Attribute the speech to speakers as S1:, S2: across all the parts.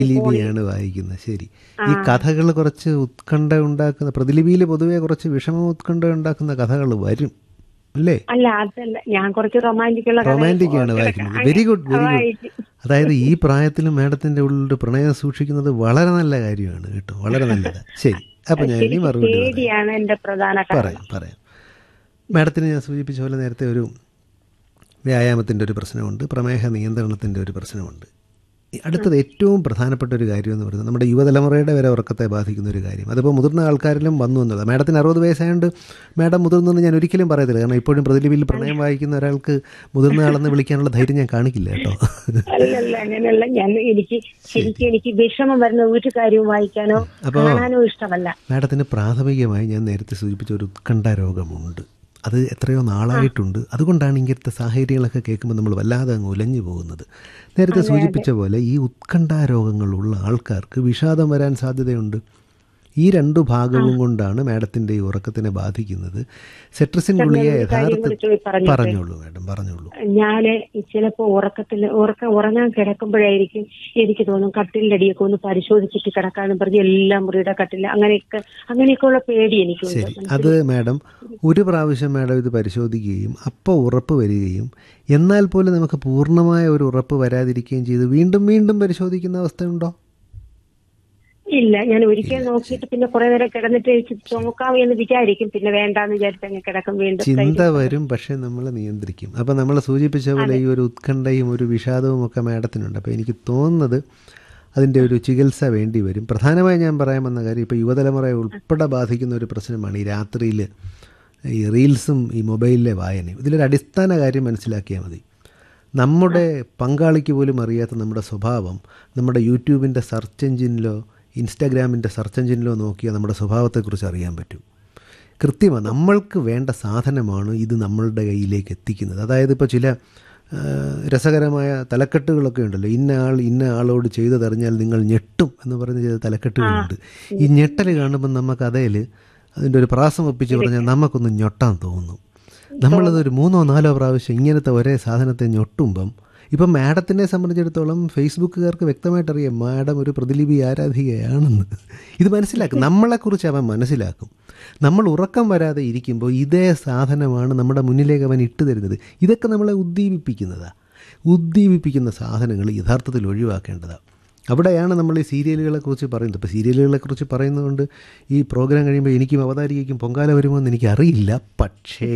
S1: പ്രതിലിപിയാണ് വായിക്കുന്നത് ശരി ഈ കഥകൾ കുറച്ച് ഉത്കണ്ഠ ഉണ്ടാക്കുന്ന പ്രതിലിപിയിൽ പൊതുവെ കുറച്ച് വിഷമ ഉത്കണ്ഠ ഉണ്ടാക്കുന്ന കഥകൾ വരും അല്ലേ
S2: അല്ല അതല്ല ഞാൻ കുറച്ച് റൊമാൻറ്റിക് ഉള്ള കഥ
S1: റൊമാൻറ്റിക് ആണ് വായിക്കുന്നത് വെരി ഗുഡ് വെരി ഗുഡ്
S2: വായിക്കും.
S1: അതായത് ഈ പ്രായത്തിലും മാഡത്തിന്റെ ഉള്ളിൽ പ്രണയം സൂക്ഷിക്കുന്നത് വളരെ നല്ല കാര്യമാണ് കേട്ടോ വളരെ നല്ലതാണ് ശരി അപ്പൊ ഞാൻ ഇനി മറുപടി പറയാം.
S2: പേടിയാണ് എന്റെ പ്രധാന കാരണം
S1: പറയാം പറയാം മാഡത്തിന് ഞാൻ സൂചിപ്പിച്ച പോലെ നേരത്തെ ഒരു വ്യായാമത്തിൻ്റെ ഒരു പ്രശ്നമുണ്ട് പ്രമേഹ നിയന്ത്രണത്തിൻ്റെ ഒരു പ്രശ്നമുണ്ട് ഈ അടുത്തത് ഏറ്റവും പ്രധാനപ്പെട്ട ഒരു കാര്യം എന്ന് പറയുന്നത് നമ്മുടെ യുവതലമുറയുടെ വരെ ഉറക്കത്തെ ബാധിക്കുന്ന ഒരു കാര്യം അതിപ്പോൾ മുതിർന്ന ആൾക്കാരിലും വന്നു എന്നുള്ളത് മാഡത്തിന് അറുപത് വയസ്സായതുകൊണ്ട് മാഡം മുതിർന്നെന്ന് ഞാൻ ഒരിക്കലും പറയത്തില്ല കാരണം ഇപ്പോഴും പ്രതിലിപിയിൽ പ്രണയം വായിക്കുന്ന ഒരാൾക്ക് മുതിർന്ന ആളെന്ന് വിളിക്കാനുള്ള ധൈര്യം ഞാൻ കാണിക്കില്ല കേട്ടോ
S2: അല്ലല്ല അങ്ങനെയല്ല ഞാൻ എനിക്ക് ശരിക്കും എനിക്ക് വിഷമം വരുന്ന ഒരു കാര്യവും വായിക്കാനോ
S1: അപ്പോ-
S2: കാണാനോ ഇഷ്ടമല്ല
S1: മാഡത്തിന് പ്രാഥമികമായി ഞാൻ നേരത്തെ സൂചിപ്പിച്ച ഒരു ഉത്കണ്ഠ രോഗമുണ്ട് അത് എത്രയോ നാളായിട്ടുണ്ട് അതുകൊണ്ടാണ് ഇങ്ങനത്തെ സാഹചര്യങ്ങളൊക്കെ കേൾക്കുമ്പോൾ നമ്മൾ വല്ലാതെ അങ്ങ് ഉലഞ്ഞു പോകുന്നത് നേരത്തെ സൂചിപ്പിച്ച പോലെ ഈ ഉത്കണ്ഠ രോഗങ്ങളുള്ള ആൾക്കാർക്ക് വിഷാദം വരാൻ സാധ്യതയുണ്ട് ഈ രണ്ടു ഭാഗവും കൊണ്ടാണ് മാഡത്തിൻ്റെ ഈ ഉറക്കത്തിനെ ബാധിക്കുന്നത് സെട്രസിൻ ഗുളിക
S2: ഒരു കാര്യം
S1: യഥാർത്ഥ
S2: കൂടി ചോദി- പറഞ്ഞോട്ടെ?
S1: പറഞ്ഞോളൂ മാഡം പറഞ്ഞോളൂ
S2: ഞാന് ചിലപ്പോ ഉറക്കത്തിൽ ഉറക്കം ഉറങ്ങാൻ കിടക്കുമ്പോഴായിരിക്കും എനിക്ക് തോന്നും കട്ടിലിന്റെ അടിയൊക്കെ ഒന്ന് പരിശോധിച്ചിട്ട് കിടക്കാനും പറഞ്ഞ് എല്ലാ മുറിയുടെ കട്ടിൽ അങ്ങനെയൊക്കെ അങ്ങനെയൊക്കെയുള്ള പേടി എനിക്കുണ്ട്
S1: ശരി അത് മാഡം ഒരു പ്രാവശ്യം മാഡം ഇത് പരിശോധിക്കുകയും അപ്പോൾ ഉറപ്പ് വരികയും എന്നാൽ പോലും നമുക്ക് പൂർണ്ണമായ ഒരു ഉറപ്പ് വരാതിരിക്കുകയും ചെയ്ത് വീണ്ടും വീണ്ടും പരിശോധിക്കുന്ന അവസ്ഥയുണ്ടോ
S2: ഇല്ല ഞാൻ ഒരിക്കൽ നോക്കിയിട്ട് പിന്നെ കുറെ നേരം കിടന്നിട്ട് എനിക്ക് നോക്കാം എന്ന് വിചാരിക്കും പിന്നെ വേണ്ടാന്ന് വിചാരിച്ച് അങ്ങ് കിടക്കും വീണ്ടും
S1: ചിന്ത വരും പക്ഷെ നമ്മൾ നിയന്ത്രിക്കും അപ്പം നമ്മൾ സൂചിപ്പിച്ച പോലെ ഈ ഒരു ഉത്കണ്ഠയും ഒരു വിഷാദവും ഒക്കെ മാഡത്തിനുണ്ട് അപ്പോൾ എനിക്ക് തോന്നുന്നത് അതിൻ്റെ ഒരു ചികിത്സ വേണ്ടി വരും പ്രധാനമായി ഞാൻ പറയാൻ വന്ന കാര്യം ഇപ്പോൾ യുവതലമുറയെ ഉൾപ്പെടെ ബാധിക്കുന്ന ഒരു പ്രശ്നമാണ് ഈ രാത്രിയിൽ ഈ റീൽസും ഈ മൊബൈലിലെ വായനയും ഇതിലൊരു അടിസ്ഥാന കാര്യം മനസ്സിലാക്കിയാൽ മതി നമ്മുടെ പങ്കാളിക്ക് പോലും അറിയാത്ത നമ്മുടെ സ്വഭാവം നമ്മുടെ യൂട്യൂബിൻ്റെ സെർച്ച് എഞ്ചിനിലോ ഇൻസ്റ്റാഗ്രാമിൻ്റെ സെർച്ച് എഞ്ചിനിലോ നോക്കിയാൽ നമ്മുടെ സ്വഭാവത്തെക്കുറിച്ച് അറിയാൻ പറ്റും കൃത്യമാണ് നമ്മൾക്ക് വേണ്ട സാധനമാണ് ഇത് നമ്മളുടെ കയ്യിലേക്ക് എത്തിക്കുന്നത് അതായത് ഇപ്പോൾ ചില ആ, രസകരമായ തലക്കെട്ടുകളൊക്കെ ഉണ്ടല്ലോ ഇന്ന ആൾ ഇന്ന ആളോട് ചെയ്തതറിഞ്ഞാൽ നിങ്ങൾ ഞെട്ടും എന്ന് പറയുന്ന ചില തലക്കെട്ടുകളുണ്ട് ഈ ഞെട്ടൽ കാണുമ്പോൾ നമുക്ക് അതേൽ അതിൻ്റെ ഒരു പ്രാസം ഒപ്പിച്ച് പറഞ്ഞാൽ നമുക്കൊന്ന് ഞൊട്ടാൻ തോന്നും നമ്മളതൊരു മൂന്നോ നാലോ പ്രാവശ്യം ഇങ്ങനത്തെ ഒരേ സാധനത്തെ ഞൊട്ടുമ്പം ഇപ്പം മാഡത്തിനെ സംബന്ധിച്ചിടത്തോളം ഫേസ്ബുക്കുകാർക്ക് വ്യക്തമായിട്ട് അറിയാം മാഡം ഒരു പ്രതിലിപി ആരാധികയാണെന്ന് ഇത് മനസ്സിലാക്കും നമ്മളെക്കുറിച്ച് അവൻ മനസ്സിലാക്കും നമ്മൾ ഉറക്കം വരാതെ ഇരിക്കുമ്പോൾ ഇതേ സാധനമാണ് നമ്മുടെ മുന്നിലേക്ക് അവൻ ഇട്ട് തരുന്നത് ഇതൊക്കെ നമ്മളെ ഉദ്ദീപിപ്പിക്കുന്നതാണ് ഉദ്ദീപിപ്പിക്കുന്ന സാധനങ്ങൾ യഥാർത്ഥത്തിൽ ഒഴിവാക്കേണ്ടതാണ് അവിടെയാണ് നമ്മൾ ഈ സീരിയലുകളെ കുറിച്ച് പറയുന്നത് ഇപ്പോൾ സീരിയലുകളെ കുറിച്ച് പറയുന്നതുകൊണ്ട് ഈ പ്രോഗ്രാം കഴിയുമ്പോൾ എനിക്കും അവതാരികയ്ക്കും പൊങ്കാല വരുമോ എന്ന് എനിക്കറിയില്ല പക്ഷേ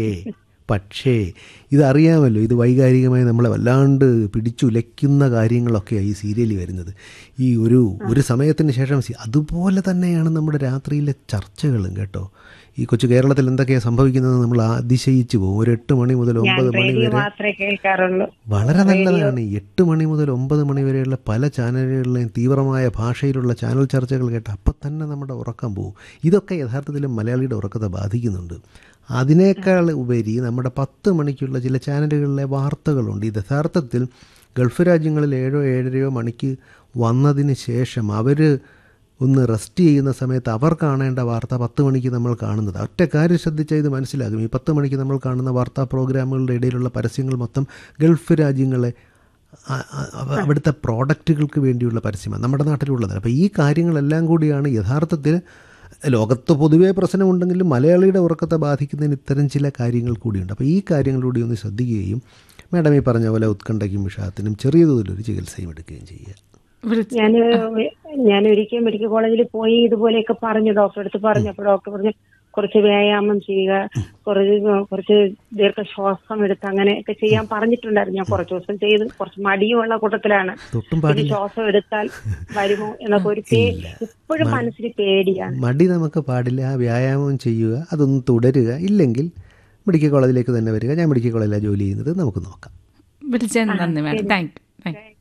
S1: പക്ഷേ ഇതറിയാമല്ലോ ഇത് വൈകാരികമായി നമ്മളെ വല്ലാണ്ട് പിടിച്ചുലയ്ക്കുന്ന കാര്യങ്ങളൊക്കെയാണ് ഈ സീരിയലിൽ വരുന്നത് ഈ ഒരു ഒരു സമയത്തിന് ശേഷം സി- അതുപോലെ തന്നെയാണ് നമ്മുടെ രാത്രിയിലെ ചർച്ചകളും കേട്ടോ ഈ കൊച്ചു കേരളത്തിൽ എന്തൊക്കെയാണ് സംഭവിക്കുന്നത് നമ്മൾ അതിശയിച്ചു പോകും ഒരു എട്ട് മണി മുതൽ ഒമ്പത് മണി
S2: റേഡിയോ
S1: വരെ
S2: മാത്രമേ കേൾക്കാറുള്ളൂ
S1: വളരെ നല്ലതാണ് എട്ട് മണി മുതൽ ഒമ്പത് മണി വരെയുള്ള പല ചാനലുകളിലെയും തീവ്രമായ ഭാഷയിലുള്ള ചാനൽ ചർച്ചകൾ കേട്ട് അപ്പം തന്നെ നമ്മുടെ ഉറക്കം പോകും ഇതൊക്കെ യഥാർത്ഥത്തിൽ മലയാളിയുടെ ഉറക്കത്തെ ബാധിക്കുന്നുണ്ട് അതിനേക്കാൾ ഉപരി നമ്മുടെ പത്ത് മണിക്കുള്ള ചില ചാനലുകളിലെ വാർത്തകളുണ്ട് ഇത് യഥാർത്ഥത്തിൽ ഗൾഫ് രാജ്യങ്ങളിൽ ഏഴോ ഏഴരയോ മണിക്ക് വന്നതിന് ശേഷം അവർ ഒന്ന് റെസ്റ്റ് ചെയ്യുന്ന സമയത്ത് അവർ കാണേണ്ട വാർത്ത പത്ത് മണിക്ക് നമ്മൾ കാണുന്നത് ഒറ്റ കാര്യം ശ്രദ്ധിച്ചാൽ ഇത് മനസ്സിലാകും ഈ പത്ത് മണിക്ക് നമ്മൾ കാണുന്ന വാർത്താ പ്രോഗ്രാമുകളുടെ ഇടയിലുള്ള പരസ്യങ്ങൾ മൊത്തം ഗൾഫ് രാജ്യങ്ങളെ ആ- ആ- അവ- അവിടുത്തെ പ്രോഡക്റ്റുകൾക്ക് വേണ്ടിയുള്ള പരസ്യമാണ് നമ്മുടെ നാട്ടിലുള്ളത് അപ്പോൾ ഈ കാര്യങ്ങളെല്ലാം കൂടിയാണ് യഥാർത്ഥത്തിൽ ലോകത്ത് പൊതുവേ പ്രശ്നമുണ്ടെങ്കിലും മലയാളിയുടെ ഉറക്കത്തെ ബാധിക്കുന്നതിന് ഇത്തരം ചില കാര്യങ്ങൾ കൂടിയുണ്ട് അപ്പോൾ ഈ കാര്യങ്ങളിലൂടെ ഒന്ന് ശ്രദ്ധിക്കുകയും മാഡം ഈ പറഞ്ഞ പോലെ ഉത്കണ്ഠയ്ക്കും വിഷാദത്തിനും ചെറിയ തോതിലൊരു ചികിത്സയും എടുക്കുകയും ചെയ്യുക
S3: വിളിച്ച്
S2: ഞാൻ ഞാൻ ഒരിക്കൽ മെഡിക്കൽ കോളേജിൽ പോയി ഇതുപോലെയൊക്കെ പറഞ്ഞു ഡോക്ടറെ അടുത്ത് പറഞ്ഞു അപ്പൊ ഡോക്ടർ പറഞ്ഞു കുറച്ച് വ്യായാമം ചെയ്യുക കുറച്ച് കുറച്ച് ദീർഘശ്വാസം എടുത്ത് അങ്ങനെയൊക്കെ ചെയ്യാൻ പറഞ്ഞിട്ടുണ്ടായിരുന്നു ഞാൻ കുറച്ച് ദിവസം ചെയ്ത് കുറച്ച് മടിയുമുള്ള കൂട്ടത്തിലാണ്
S1: തൊട്ടും
S2: പിന്നെ
S1: പാടില്ല
S2: ശ്വാസം എടുത്താൽ വരുമോ എന്നൊക്കെ ഒരു പേ
S1: ഇല്ല.
S2: ഇപ്പോഴും മനസ്സിന് പേടിയാണ്
S1: മടി നമുക്ക് പാടില്ല ആ വ്യായാമം ചെയ്യുക അതൊന്ന് തുടരുക ഇല്ലെങ്കിൽ മെഡിക്കൽ കോളേജിലേക്ക് തന്നെ വരിക ഞാൻ മെഡിക്കൽ കോളേജിലാണ് ജോലി ചെയ്യുന്നത് നമുക്ക് നോക്കാം
S3: വിളിച്ചതിന് നന്ദി madam thank you thank you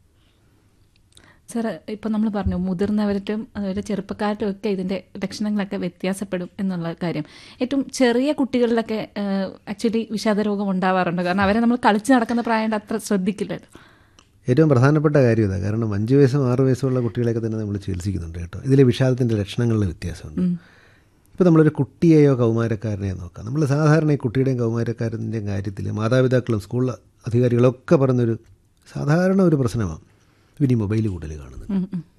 S3: sir ഇപ്പം നമ്മൾ പറഞ്ഞു മുതിർന്നവരിലും അതുപോലെ ചെറുപ്പക്കാരിലും ഒക്കെ ഇതിൻ്റെ ലക്ഷണങ്ങളൊക്കെ വ്യത്യാസപ്പെടും എന്നുള്ള കാര്യം ഏറ്റവും ചെറിയ കുട്ടികളിലൊക്കെ ആക്ച്വലി വിഷാദ രോഗം ഉണ്ടാവാറുണ്ട് കാരണം അവരെ നമ്മൾ കളിച്ച് നടക്കുന്ന പ്രായം അത്ര ശ്രദ്ധിക്കില്ലല്ലോ
S1: ഏറ്റവും പ്രധാനപ്പെട്ട കാര്യം ഇതാണ് കാരണം അഞ്ച് വയസ്സും ആറ് വയസ്സുള്ള കുട്ടികളെയൊക്കെ തന്നെ നമ്മൾ ചികിത്സിക്കുന്നുണ്ട് കേട്ടോ ഇതിലെ വിഷാദത്തിൻ്റെ ലക്ഷണങ്ങളിൽ വ്യത്യാസമുണ്ട് ഇപ്പോൾ നമ്മളൊരു കുട്ടിയെയോ കൗമാരക്കാരനെയോ നോക്കാം നമ്മൾ സാധാരണ ഈ കുട്ടിയുടെയും കൗമാരക്കാരൻ്റെയും കാര്യത്തിൽ മാതാപിതാക്കളും സ്കൂൾ അധികാരികളൊക്കെ പറഞ്ഞൊരു സാധാരണ ഒരു പ്രശ്നമാണ് ഇവർ ഈ മൊബൈൽ കൂടുതൽ കാണുന്നത്
S3: ഉം, ഉം.